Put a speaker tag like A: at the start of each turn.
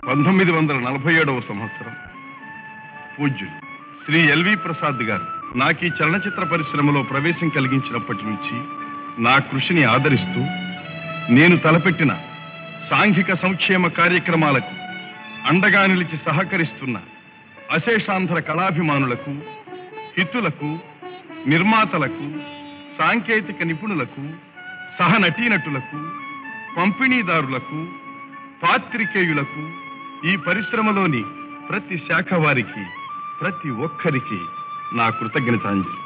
A: పంతొమ్మిది వందల నలభై ఏడవ సంవత్సరం పూజ్యులు శ్రీ ఎల్వి ప్రసాద్ గారు నాకు ఈ చలనచిత్ర పరిశ్రమలో ప్రవేశం కలిగించినప్పటి నుంచి నా కృషిని ఆదరిస్తూ నేను తలపెట్టిన సాంఘిక సంక్షేమ కార్యక్రమాలకు అండగా నిలిచి సహకరిస్తున్న అశేషాంధ్ర కళాభిమానులకు హితులకు నిర్మాతలకు సాంకేతిక నిపుణులకు సహనటీనటులకు పంపిణీదారులకు పాత్రికేయులకు ఈ పరిశ్రమలోని ప్రతి శాఖ వారికి ప్రతి ఒక్కరికి నా కృతజ్ఞతాంజలి